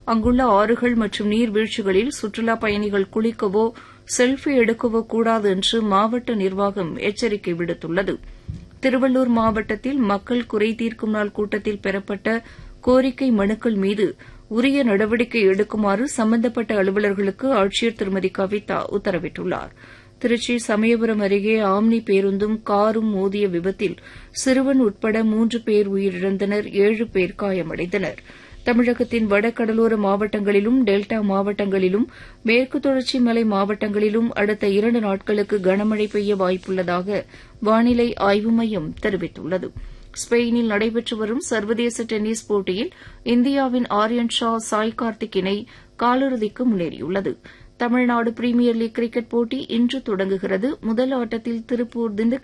அங்குள்ள ஆறுகள் மற்றும் நீர்வீழ்ச்சிகளில் சுற்றுலாப் பயணிகள் குளிக்கவோ செல்ஃபி எடுக்கவோ கூடாது என்று மாவட்ட நிர்வாகம் எச்சரிக்கை விடுத்துள்ளது திருவள்ளூர் மாவட்டத்தில் மக்கள் குறைதீர்க்கும் நாள் கூட்டத்தில் பெறப்பட்ட கோரிக்கை மனுக்கள் மீது உரிய நடவடிக்கை எடுக்குமாறு சம்பந்தப்பட்ட அலுவலர்களுக்கு ஆட்சியர் திருமதி கவிதா உத்தரவிட்டுள்ளார் திருச்சி சமயபுரம் அருகே ஆம்னி பேருந்தும் காரும் மோதிய விபத்தில் சிறுவன் உட்பட மூன்று பேர் உயிரிழந்தனர் ஏழு பேர் காயமடைந்தனர் தமிழகத்தின் வடகடலோர மாவட்டங்களிலும் டெல்டா மாவட்டங்களிலும் மேற்கு தொடர்ச்சி மலை மாவட்டங்களிலும் அடுத்த இரண்டு நாட்களுக்கு கனமழை பெய்ய வாய்ப்புள்ளதாக வானிலை ஆய்வு மையம் தெரிவித்துள்ளது ஸ்பெயினில் நடைபெற்று வரும் சர்வதேச டென்னிஸ் போட்டியில் இந்தியாவின் ஆர்யன் ஷா சாய் கார்த்திக் இணை காலிறுதிக்கு முன்னேறியுள்ளது தமிழ்நாடு பிரீமியர் லீக் கிரிக்கெட் போட்டி இன்று தொடங்குகிறது முதல் ஆட்டத்தில் திருப்பூர் திண்டுக்கல்